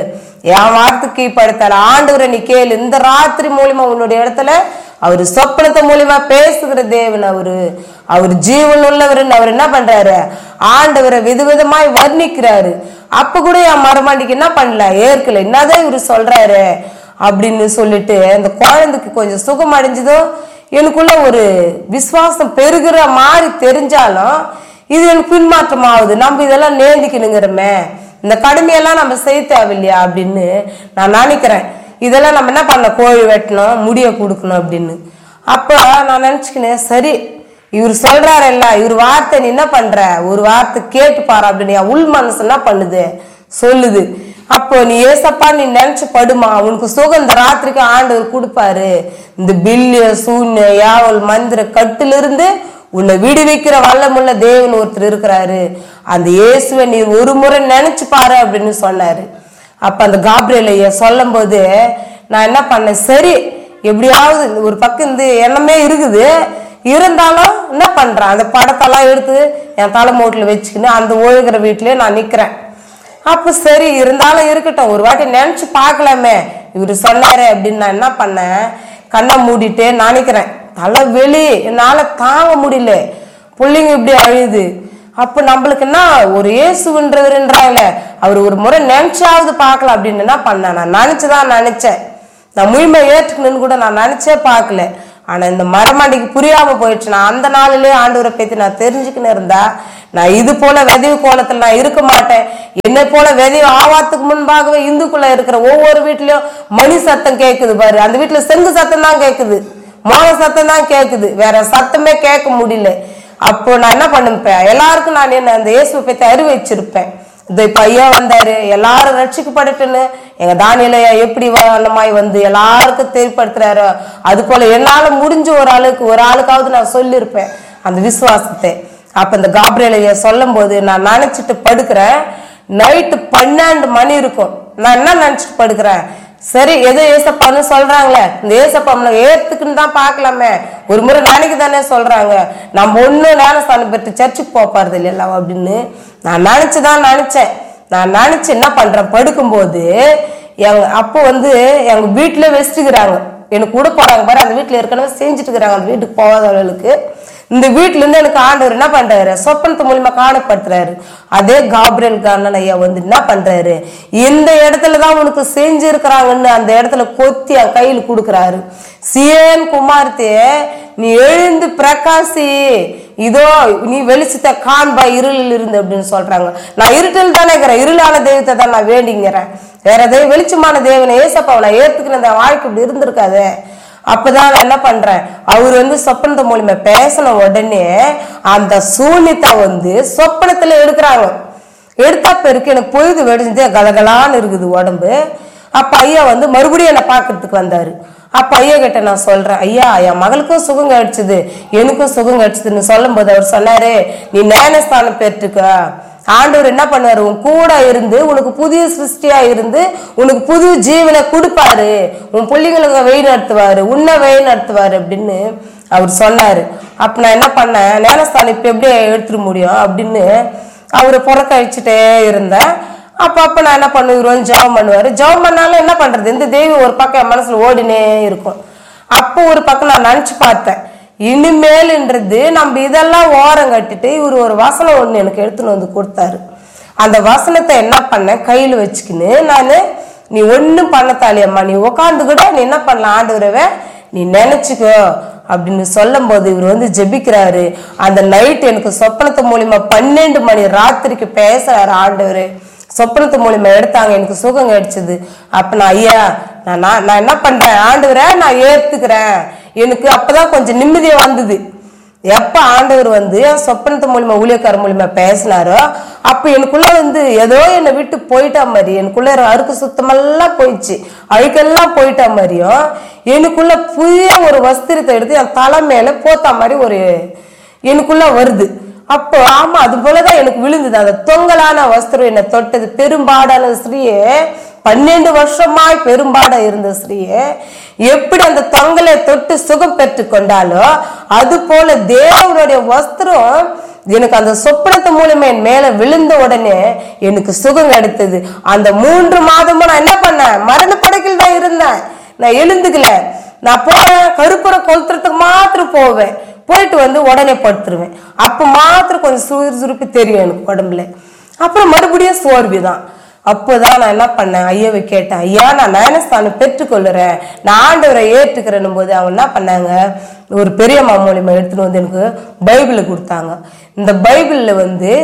என் வார்த்தை கீழ்ப்படுத்தல ஆண்டவரை நீ கேளு இந்த ராத்திரி மூலியமா உன்னுடைய இடத்துல அவர் சொப்பனத்தை மூலியமா பேசுகிற தேவன் அவரு அவர் ஜீவன் உள்ளவர்னு அவர் என்ன பண்றாரு ஆண்டவரை விதவிதமாய் வர்ணிக்கிறாரு அப்ப கூட என் மரமாண்டிக்கு என்ன பண்ணல ஏற்கல என்னதான் இவரு சொல்றாரு அப்படின்னு சொல்லிட்டு அந்த குழந்தைக்கு கொஞ்சம் சுகம் அடைஞ்சதும் எனக்குள்ள ஒரு விசுவாசம் பெருகிற மாதிரி தெரிஞ்சாலும் இது எனக்கு பின்மாற்றம் ஆகுது நம்ம இதெல்லாம் நேர்ந்திக்கணுங்கிறோமே இந்த கடமையெல்லாம் நம்ம செய்ய தேவையில்லையா அப்படின்னு நான் நினைக்கிறேன் இதெல்லாம் நம்ம என்ன பண்ண கோழி வெட்டணும் முடிய கொடுக்கணும் அப்படின்னு அப்போ நான் நினச்சிக்கினேன் சரி இவர் சொல்றாருல்ல இவர் வார்த்தை நீ என்ன பண்ற ஒரு வார்த்தை கேட்டு பாரு அப்படின்னு என் உள் மனசு என்ன பண்ணுது சொல்லுது அப்போ நீ ஏசப்பா நீ நினைச்சு படுமா உனக்கு சுகம் இந்த ராத்திரிக்கு ஆண்டவர் கொடுப்பாரு இந்த பில்லு சூன்ய யாவல் மந்திர கட்டிலிருந்து உன்னை விடுவிக்கிற வல்லமுள்ள தேவன் ஒருத்தர் இருக்கிறாரு அந்த இயேசுவை நீ ஒரு முறை நினைச்சு பாரு அப்படின்னு சொன்னாரு அப்ப அந்த காப்ரியலைய சொல்லும் போது நான் என்ன பண்ணேன் சரி எப்படியாவது இந்த ஒரு பக்கம் இந்த எண்ணமே இருக்குது இருந்தாலும் என்ன பண்றேன் அந்த படத்தெல்லாம் எடுத்து என் தலைமோட்டில் வச்சுக்கின்னு அந்த ஒழுகிற வீட்டிலே நான் நிக்கிறேன் அப்ப சரி இருந்தாலும் இருக்கட்டும் ஒரு வாட்டி நினைச்சு பார்க்கலாமே இவர் சொன்னாரு அப்படின்னு நான் என்ன பண்ணேன் கண்ணை மூடிட்டு நினைக்கிறேன் தலை வெளி என்னால தாங்க முடியல பிள்ளைங்க இப்படி அழுது அப்ப நம்மளுக்கு என்ன ஒரு இயேசுன்றவருன்றாங்கள அவர் ஒரு முறை நினைச்சாவது பார்க்கலாம் அப்படின்னு என்ன பண்ணேன் நான் நினைச்சுதான் நினைச்சேன் நான் முழுமை ஏற்றுக்கணும்னு கூட நான் நினைச்சே பார்க்கல ஆனா இந்த மரமாண்டிக்கு புரியாம போயிடுச்சு நான் அந்த நாளிலே ஆண்டவரை பத்தி நான் தெரிஞ்சுக்கின்னு இருந்தா நான் இது போல வெதவி கோலத்துல நான் இருக்க மாட்டேன் என்னை போல வெதவி ஆவாத்துக்கு முன்பாகவே இந்துக்குள்ள இருக்கிற ஒவ்வொரு வீட்லயும் மணி சத்தம் கேக்குது பாரு அந்த வீட்டுல செங்கு சத்தம் தான் கேக்குது மோன சத்தம் தான் கேக்குது வேற சத்தமே கேட்க முடியல அப்போ நான் என்ன பண்ணிருப்பேன் எல்லாருக்கும் நான் என்ன அந்த இயேசுவை பத்தி அறிவிச்சிருப்பேன் இந்த இப்ப ஐயா வந்தாரு எல்லாரும் ரட்சிக்கப்படட்டுன்னு எங்க தானியலையா எப்படி வண்ணமாய் வந்து எல்லாருக்கும் தெரியப்படுத்துறாரு அது போல என்னால முடிஞ்ச ஒரு ஆளுக்கு ஒரு ஆளுக்காவது நான் சொல்லியிருப்பேன் அந்த விசுவாசத்தை அப்ப இந்த காப்ரியலையா சொல்லும் போது நான் நினைச்சிட்டு படுக்கிறேன் நைட்டு பன்னெண்டு மணி இருக்கும் நான் என்ன நினைச்சிட்டு படுக்கிறேன் சரி ஏதோ ஏசப்பான்னு சொல்றாங்களே இந்த ஏசப்பா நம்மளை ஏத்துக்குன்னு தான் பார்க்கலாமே ஒரு முறை நினைக்க தானே சொல்றாங்க நம்ம ஒன்றும் ஞானஸ்தானம் பெற்று சர்ச்சுக்கு போக போறது இல்லைல்ல அப்படின்னு நான் நினைச்சுதான் நினைச்சேன் நான் நினைச்சு என்ன பண்றேன் படுக்கும்போது எங்க அப்போ வந்து எங்க வீட்டுல வச்சுட்டுக்கிறாங்க எனக்கு கூட போறாங்க பாரு அந்த வீட்டுல ஏற்கனவே செஞ்சுட்டு இருக்கிறாங்க அந்த வீட்டுக்கு போகாதவர்களுக்கு இந்த வீட்டுல இருந்து எனக்கு ஆண்டவர் என்ன பண்றாரு சொப்பனத்து மூலியமா காணப்படுத்துறாரு அதே காப்ரியல் காரணன் ஐயா வந்து என்ன பண்றாரு இந்த இடத்துல தான் உனக்கு செஞ்சு இருக்கிறாங்கன்னு அந்த இடத்துல கொத்தி என் கையில் கொடுக்குறாரு சியன் குமார்த்தே நீ எழுந்து பிரகாசி இதோ நீ வெளிச்சத்தை காண்பா இருளில் இருந்து அப்படின்னு சொல்றாங்க நான் இருட்டில் தானே இருக்கிறேன் இருளான தெய்வத்தை தான் நான் வேண்டிங்கிறேன் வேற தெய்வம் வெளிச்சமான தேவனை ஏசப்பாவை நான் ஏத்துக்கிற அந்த வாழ்க்கை இப்படி இருந்திருக்காதே அப்பதான் நான் என்ன பண்றேன் அவர் வந்து சொப்பனத்து மூலியமா பேசின உடனே அந்த சூனித்தை வந்து சொப்பனத்துல எடுக்கிறாங்க எடுத்தா பெருக்கு எனக்கு பொழுது வெடிஞ்சு கலகலான்னு இருக்குது உடம்பு அப்ப ஐயா வந்து மறுபடியும் என்னை பார்க்கறதுக்கு வந்தாரு அப்ப ஐயா கிட்ட நான் சொல்றேன் ஐயா என் மகளுக்கும் சுகம் கிடைச்சது எனக்கும் சுகம் கிடைச்சதுன்னு சொல்லும் போது அவர் சொன்னாரு நீ ஞானஸ்தானம் பெற்றுக்க ஆண்டவர் என்ன பண்ணுவாரு உன் கூட இருந்து உனக்கு புதிய சிருஷ்டியா இருந்து உனக்கு புது ஜீவனை கொடுப்பாரு உன் பிள்ளைங்களுக்கு வழி நடத்துவாரு உன்னை வழி நடத்துவாரு அப்படின்னு அவர் சொன்னாரு அப்ப நான் என்ன பண்ணேன் ஞானஸ்தானம் இப்ப எப்படி எடுத்துட முடியும் அப்படின்னு அவரை புறக்கழிச்சுட்டே இருந்தேன் அப்ப அப்ப நான் என்ன பண்ணுவேன் இவர் வந்து ஜெபம் பண்ணுவாரு ஜெபம் பண்ணாலும் என்ன பண்றது இந்த தெய்வம் ஒரு பக்கம் என் மனசுல ஓடினே இருக்கும் அப்போ ஒரு பக்கம் நான் நினைச்சு பார்த்தேன் இனிமேல்ன்றது நம்ம இதெல்லாம் ஓரம் கட்டிட்டு இவர் ஒரு வசனம் ஒண்ணு எனக்கு எடுத்துன்னு வந்து கொடுத்தாரு அந்த வசனத்தை என்ன பண்ணேன் கையில வச்சுக்கின்னு நான் நீ ஒன்றும் பண்ணத்தாலியம்மா நீ உட்காந்து கூட நீ என்ன பண்ணலாம் ஆண்டவரவே நீ நினைச்சுக்கோ அப்படின்னு சொல்லும் போது இவர் வந்து ஜெபிக்கிறாரு அந்த நைட் எனக்கு சொப்பனத்து மூலியமா பன்னெண்டு மணி ராத்திரிக்கு பேசுறாரு ஆண்டவர் சொப்பனத்து மூலியமா எடுத்தாங்க எனக்கு சுகம் கிடைச்சது அப்ப நான் ஐயா நான் நான் நான் என்ன பண்றேன் ஆண்டவரை நான் ஏத்துக்கிறேன் எனக்கு அப்பதான் கொஞ்சம் நிம்மதியா வந்தது எப்ப ஆண்டவர் வந்து என் சொப்பனத்து மூலியமா ஊழியக்கார மூலியமா பேசினாரோ அப்ப எனக்குள்ள வந்து ஏதோ என்னை விட்டு போயிட்டா மாதிரி எனக்குள்ள இருக்கிற அழுக்கு சுத்தமெல்லாம் போயிடுச்சு அழுக்கெல்லாம் போயிட்டா மாதிரியும் எனக்குள்ள புதிய ஒரு வஸ்திரத்தை எடுத்து என் தலை மேல போத்தா மாதிரி ஒரு எனக்குள்ள வருது அப்போ ஆமா அது போலதான் எனக்கு விழுந்தது அந்த தொங்கலான வஸ்திரம் என்னை தொட்டது பெரும்பாடான ஸ்ரீயே பன்னெண்டு வருஷமாய் பெரும்பாட இருந்த ஸ்ரீயே எப்படி அந்த தொங்கலை தொட்டு சுகம் பெற்று கொண்டாலோ அது போல தேவனுடைய வஸ்திரம் எனக்கு அந்த சொப்பனத்து மூலமே என் மேல விழுந்த உடனே எனக்கு சுகம் கிடைத்தது அந்த மூன்று மாதமும் நான் என்ன பண்ணேன் மரண படக்கில் தான் இருந்தேன் நான் எழுந்துக்கல நான் போவேன் கருப்புற கொளுத்துறதுக்கு மாத்திரம் போவேன் போயிட்டு வந்து உடனே படுத்துருவேன் அப்ப மாத்திரம் கொஞ்சம் சுறுசுறுப்பு தெரியும் எனக்கு உடம்புல அப்புறம் மறுபடியும் சோர்வு தான் அப்போதான் நான் என்ன பண்ணேன் ஐயாவை கேட்டேன் ஐயா நான் ஞானஸ்தானம் பெற்றுக்கொள்ளுறேன் நான் ஆண்டவரை ஏற்றுக்கிறேன்னும் போது அவங்க என்ன பண்ணாங்க ஒரு பெரியம்மா மூலியமா எடுத்துட்டு வந்து எனக்கு பைபிளை கொடுத்தாங்க இந்த பைபிளில் வந்து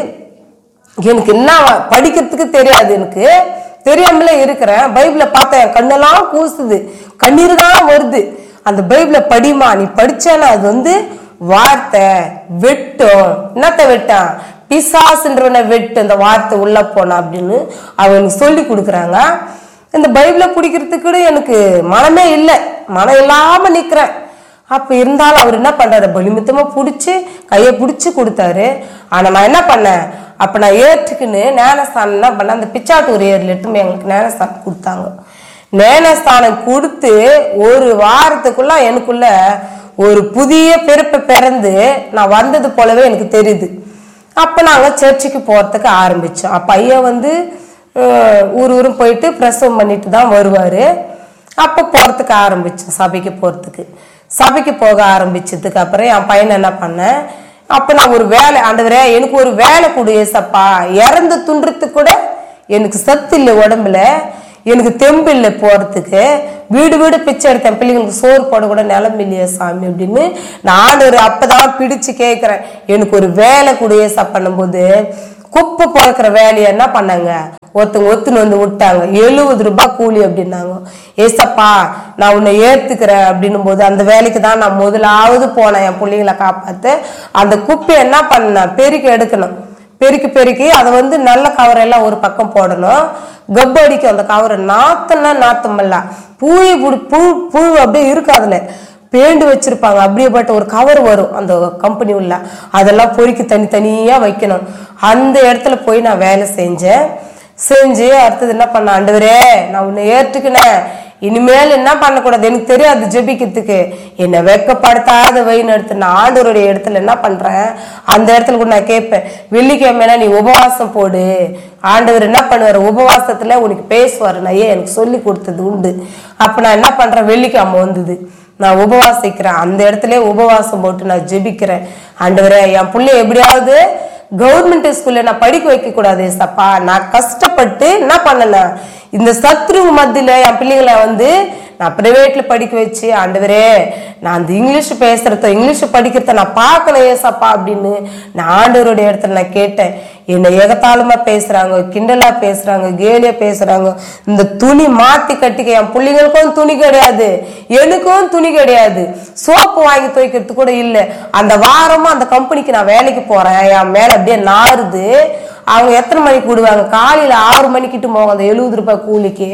எனக்கு என்ன படிக்கிறதுக்கு தெரியாது எனக்கு தெரியாமலே இருக்கிறேன் பைபிளை பார்த்தேன் என் கண்ணெல்லாம் கூசுது கண்ணீர் தான் வருது அந்த பைபிளை படிமா நீ படிச்சேன்னா அது வந்து வார்த்தை வெட்டும் என்னத்த வெட்டான் பிசாசுன்றவனை வெட்டு அந்த வார்த்தை உள்ள போனா அப்படின்னு அவங்க சொல்லி கொடுக்குறாங்க இந்த பைபிளை பிடிக்கிறதுக்கு கூட எனக்கு மனமே இல்லை மனம் இல்லாம நிக்கிறேன் அப்ப இருந்தாலும் அவர் என்ன பண்றாரு பலிமித்தமா பிடிச்சி கையை பிடிச்சி கொடுத்தாரு ஆனா நான் என்ன பண்ணேன் அப்ப நான் ஏற்றுக்குன்னு ஞானஸ்தானம் என்ன பண்ணேன் அந்த பிச்சாட்டூர் ஏரியில் எடுத்து எங்களுக்கு ஞானஸ்தானம் கொடுத்தாங்க ஞானஸ்தானம் கொடுத்து ஒரு வாரத்துக்குள்ள எனக்குள்ள ஒரு புதிய பிறப்பு பிறந்து நான் வந்தது போலவே எனக்கு தெரியுது அப்போ நாங்கள் சர்ச்சுக்கு போகிறதுக்கு ஆரம்பித்தோம் அப்போ ஐயா வந்து அஹ், ஊர் ஊரும் போயிட்டு பிரசவம் பண்ணிட்டு தான் வருவார் அப்போ போகிறதுக்கு ஆரம்பித்தோம் சபைக்கு போகிறதுக்கு சபைக்கு போக ஆரம்பிச்சதுக்கு அப்புறம் என் பையனை என்ன பண்ணேன் அப்போ நான் ஒரு வேலை ஆண்டவரே எனக்கு ஒரு வேலை கொடு ஏசப்பா இறந்து துன்றதுக்கு கூட எனக்கு சத்து இல்லை உடம்புல எனக்கு தெம்பு இல்லை போகிறதுக்கு வீடு வீடு பிச்சை எடுத்தேன் பிள்ளைங்களுக்கு சோறு போட கூட நிலம் இல்லையே சாமி அப்படின்னு நான் ஒரு அப்பதான் பிடிச்சு கேட்குறேன் எனக்கு ஒரு வேலை கூடயே பண்ணும்போது குப்பை பிறக்கிற வேலையை என்ன பண்ணாங்க ஒருத்தங்க ஒத்துன்னு வந்து விட்டாங்க எழுபது ரூபாய் கூலி அப்படின்னாங்க ஏசப்பா நான் உன்னை ஏத்துக்கிறேன் அப்படின்னும் போது அந்த வேலைக்கு தான் நான் முதலாவது போனேன் என் பிள்ளைங்களை காப்பாத்து அந்த குப்பையை என்ன பண்ணேன் பெருக்கி எடுக்கணும் பெருக்கி பெருக்கி அதை வந்து நல்ல கவர் எல்லாம் ஒரு பக்கம் போடணும் கப்பு அடிக்கும் அந்த கவர் நாத்தம்னா நாத்தமல்ல பூயை புடி பூ பூ அப்படியே இருக்கு அதுல பேண்டு வச்சிருப்பாங்க அப்படியே பட்ட ஒரு கவர் வரும் அந்த கம்பெனி உள்ள அதெல்லாம் பொறுக்கி தனித்தனியா வைக்கணும் அந்த இடத்துல போய் நான் வேலை செஞ்சேன் செஞ்சு அடுத்தது என்ன பண்ண ஆண்டவரே நான் உன்னை ஏற்றுக்கினேன் இனிமேல் என்ன பண்ணக்கூடாது எனக்கு தெரியாது ஜெபிக்கிறதுக்கு என்னை வெக்கப்படுத்தாத வழின்னு எடுத்து நான் ஆண்டவருடைய இடத்துல என்ன பண்றேன் அந்த இடத்துல கூட நான் கேட்பேன் வெள்ளிக்கிழமைனா நீ உபவாசம் போடு ஆண்டவர் என்ன பண்ணுவார் உபவாசத்துல உனக்கு பேசுவார் நான் ஏன் எனக்கு சொல்லி கொடுத்தது உண்டு அப்ப நான் என்ன பண்றேன் வெள்ளிக்கிழமை வந்தது நான் உபவாசிக்கிறேன் அந்த இடத்துல உபவாசம் போட்டு நான் ஜெபிக்கிறேன் ஆண்டவரே என் பிள்ளைய எப்படியாவது கவர்மெண்ட் ஸ்கூல்ல நான் படிக்க வைக்க கூடாது சப்பா நான் கஷ்டப்பட்டு என்ன பண்ணேன் இந்த சத்ரு மத்தியில என் பிள்ளைகளை வந்து நான் பிரைவேட்ல படிக்க வச்சு ஆண்டவரே நான் அந்த இங்கிலீஷ் பேசுறத இங்கிலீஷ் படிக்கிறத நான் பார்க்கணும் ஏசப்பா அப்படின்னு நான் ஆண்டவருடைய இடத்துல நான் கேட்டேன் என்னை எகத்தாளமா பேசுறாங்க கிண்டலா பேசுறாங்க கேலியா பேசுறாங்க இந்த துணி மாத்தி கட்டிக்க என் பிள்ளைங்களுக்கும் துணி கிடையாது எனக்கும் துணி கிடையாது சோப்பு வாங்கி துவைக்கிறது கூட இல்லை அந்த வாரமும் அந்த கம்பெனிக்கு நான் வேலைக்கு போறேன் என் மேல அப்படியே நாறுது அவங்க எத்தனை மணிக்கு விடுவாங்க காலையில ஆறு மணிக்கிட்டு போவாங்க அந்த எழுபது ரூபாய் கூலிக்கு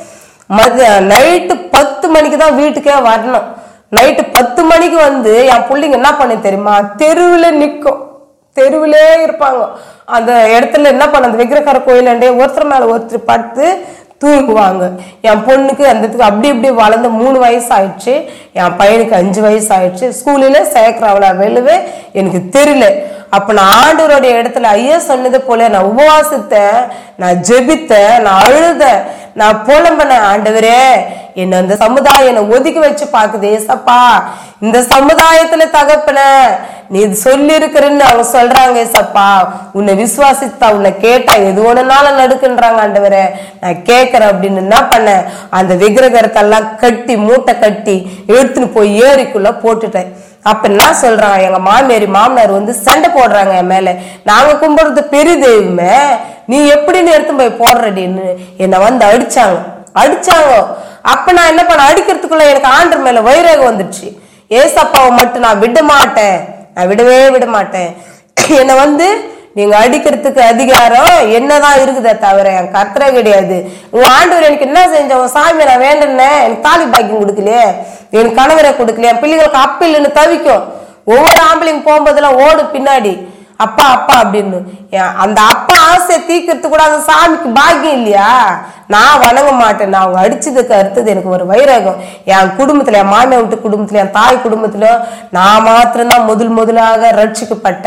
மதிய நைட்டு பத்து மணிக்கு தான் வீட்டுக்கே வரணும் நைட்டு பத்து மணிக்கு வந்து என் பிள்ளைங்க என்ன பண்ண தெரியுமா தெருவில் நிற்கும் தெருவிலே இருப்பாங்க அந்த இடத்துல என்ன பண்ண அந்த விக்கிரகார கோயிலாண்டே ஒருத்தர் மேல ஒருத்தர் படுத்து தூங்குவாங்க என் பொண்ணுக்கு அந்த இதுக்கு அப்படி இப்படி வளர்ந்து மூணு வயசு ஆயிடுச்சு என் பையனுக்கு அஞ்சு வயசு ஆயிடுச்சு ஸ்கூலில் சேர்க்குறாவளா வெளிவே எனக்கு தெரியல அப்ப நான் ஆண்டவருடைய இடத்துல ஐயா சொன்னது போல நான் உபவாசித்தேன் நான் ஜெபித்தேன் நான் அழுதேன் நான் புலம்பினேன் ஆண்டவரே என்ன அந்த சமுதாயம் என்னை ஒதுக்கி வச்சு பாக்குது ஏசப்பா இந்த சமுதாயத்துல தகப்பன நீ இது சொல்லி இருக்கிறன்னு அவங்க சொல்றாங்க ஏசப்பா உன்னை விசுவாசித்தா உன்னை கேட்டா எது ஒண்ணுனாலும் நடுக்குன்றாங்க ஆண்டவரே நான் கேட்கறேன் அப்படின்னு என்ன பண்ணேன் அந்த விக்கிரகத்தெல்லாம் கட்டி மூட்டை கட்டி எடுத்துன்னு போய் ஏரிக்குள்ள போட்டுட்டேன் அப்ப என்ன சொல்றாங்க எங்க மாமியாரி மாமனார் வந்து சண்டை போடுறாங்க என் மேல நாங்க கும்பிடுறது பெரிய தெய்வமே நீ எப்படின்னு எடுத்து போய் போடுறடின்னு என்னை வந்து அடிச்சாங்க அடிச்சாங்க அப்ப நான் என்ன பண்ண அடிக்கிறதுக்குள்ள எனக்கு ஆண்டர் மேல வைரேகம் வந்துடுச்சு ஏசப்பாவை மட்டும் நான் விட மாட்டேன் நான் விடவே விட மாட்டேன் என்னை வந்து நீங்க அடிக்கிறதுக்கு அதிகாரம் என்னதான் இருக்குதே தவிர என் கர்த்தரே கிடையாது உன் ஆண்டவர் எனக்கு என்ன செஞ்ச உன் சாமி நான் வேண்டுனேன் எனக்கு தாலி பாக்கியம் கொடுக்கலையே எனக்கு கணவரை கொடுக்கலையே என் பிள்ளைகளுக்கு அப்ப இல்லைன்னு தவிக்கும் ஒவ்வொரு ஆம்பளைங்க போகும்போதெல்லாம் ஓடும் பின்னாடி அப்பா அப்பா அப்படின்னு என் அந்த அப்பா ஆசையை தீர்க்கறது கூட அந்த சாமிக்கு பாக்கியம் இல்லையா நான் வணங்க மாட்டேன் நான் அவங்க அடிச்சதுக்கு அடுத்தது எனக்கு ஒரு வைராகம் என் குடும்பத்துல என் மாமியார் வீட்டு குடும்பத்துல என் தாய் குடும்பத்துல நான் மாத்திரம்தான் முதல் முதலாக ரட்சிக்கப்பட்டேன்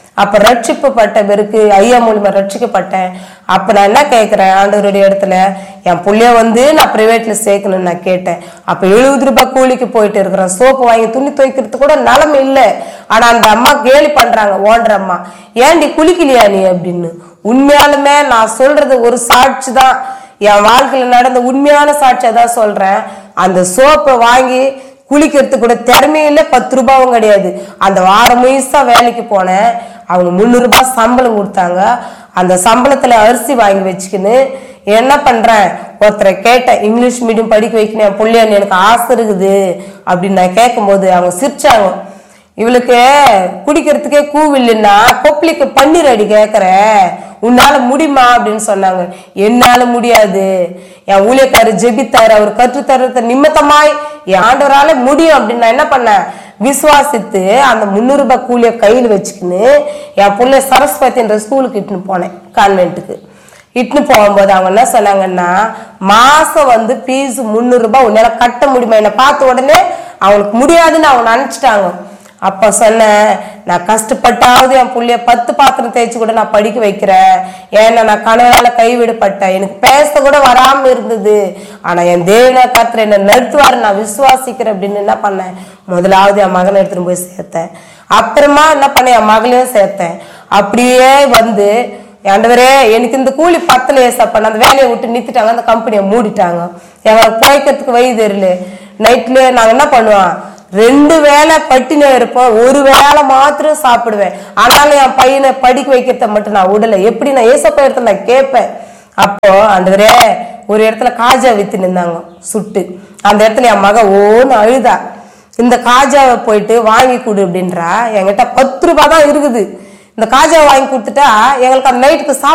அப்ப ரட்சிப்பு பட்ட பிறகு ஐயா மூலியமா ரட்சிக்கப்பட்டேன் அப்ப நான் என்ன கேட்கிறேன் ஆண்டவருடைய இடத்துல என் புள்ளைய வந்து நான் பிரைவேட்ல சேர்க்கணும்னு நான் கேட்டேன் அப்ப எழுபது ரூபாய் கூலிக்கு போயிட்டு இருக்கிறேன் சோப்பு வாங்கி துணி துவைக்கிறது கூட நிலைமை இல்லை ஆனா அந்த அம்மா கேலி பண்றாங்க ஓடுற அம்மா ஏன்டி குளிக்கலையா நீ அப்படின்னு உண்மையாலுமே நான் சொல்றது ஒரு சாட்சி தான் என் வாழ்க்கையில நடந்த உண்மையான சாட்சியை தான் சொல்றேன் அந்த சோப்பை வாங்கி குளிக்கிறதுக்கு கூட திறமையில பத்து ரூபாவும் கிடையாது அந்த வாரம் முழுசா வேலைக்கு போனேன் அவங்க முந்நூறு ரூபாய் சம்பளம் கொடுத்தாங்க அந்த சம்பளத்துல அரிசி வாங்கி வச்சுக்கின்னு என்ன பண்றேன் ஒருத்தரை கேட்டேன் இங்கிலீஷ் மீடியம் படிக்க வைக்கணும் என் பிள்ளையான்னு எனக்கு ஆசை இருக்குது அப்படின்னு நான் கேட்கும்போது அவங்க சிரிச்சாங்க இவளுக்கு குடிக்கிறதுக்கே கூவில்லைன்னா கொப்பளிக்கு பன்னீர் அடி கேட்குற உன்னால முடியுமா அப்படின்னு சொன்னாங்க என்னால முடியாது என் ஊழியக்காரர் ஜெபித்தார் அவர் கற்றுத்தரத்தை நிமித்தமாய் என் ஆண்டவரால முடியும் அப்படின்னு நான் என்ன பண்ணேன் விசுவாசித்து அந்த முந்நூறு ரூபாய் கூலியை கையில் வச்சுக்கின்னு என் பிள்ளை சரஸ்வதின்ற ஸ்கூலுக்கு இட்டுன்னு போனேன் கான்வென்ட்டுக்கு இட்டுன்னு போகும்போது அவங்க என்ன சொன்னாங்கன்னா மாசம் வந்து ஃபீஸ் முந்நூறு ரூபாய் உன்னால கட்ட முடியுமா என்னை பார்த்த உடனே அவங்களுக்கு முடியாதுன்னு அவங்க நினைச்சிட்டாங்க அப்ப சொன்னேன் நான் கஷ்டப்பட்டாவது என் புள்ளைய பத்து பாத்திரம் தேய்ச்சி கூட நான் படிக்க வைக்கிறேன் ஏன்னா நான் கணவனால கைவிடப்பட்டேன் எனக்கு பேச கூட வராம இருந்தது ஆனா என் தேவனா கத்திர என்ன நிறுத்துவாரு நான் விசுவாசிக்கிறேன் அப்படின்னு என்ன பண்ணேன் முதலாவது என் மகனை எடுத்துட்டு போய் சேர்த்தேன் அப்புறமா என்ன பண்ணேன் என் மகளையும் சேர்த்தேன் அப்படியே வந்து ஆண்டவரே எனக்கு இந்த கூலி பத்தல ஏசப்பா அந்த வேலையை விட்டு நிறுத்திட்டாங்க அந்த கம்பெனியை மூடிட்டாங்க எங்களுக்கு பிழைக்கிறதுக்கு வழி தெரியல நைட்ல நாங்க என்ன பண்ணுவோம் ரெண்டு வேளை பட்டினி இருப்போம் ஒரு வேளை மாத்திரம் சாப்பிடுவேன் ஆனாலும் என் பையனை படிக்க வைக்கிறத மட்டும் நான் விடல எப்படி நான் ஏசப்பா இடத்துல நான் கேட்பேன் அப்போ ஆண்டவரே ஒரு இடத்துல காஜா வித்து நின்னாங்க சுட்டு அந்த இடத்துல என் மக ஓன்னு அழுதா இந்த காஜாவை போயிட்டு வாங்கி கொடு அப்படின்றா என்கிட்ட பத்து ரூபாய் தான் இருக்குது இந்த காஜா வாங்கி கொடுத்துட்டா எங்களுக்கு அந்த நைட்டுக்கு சாப்பிட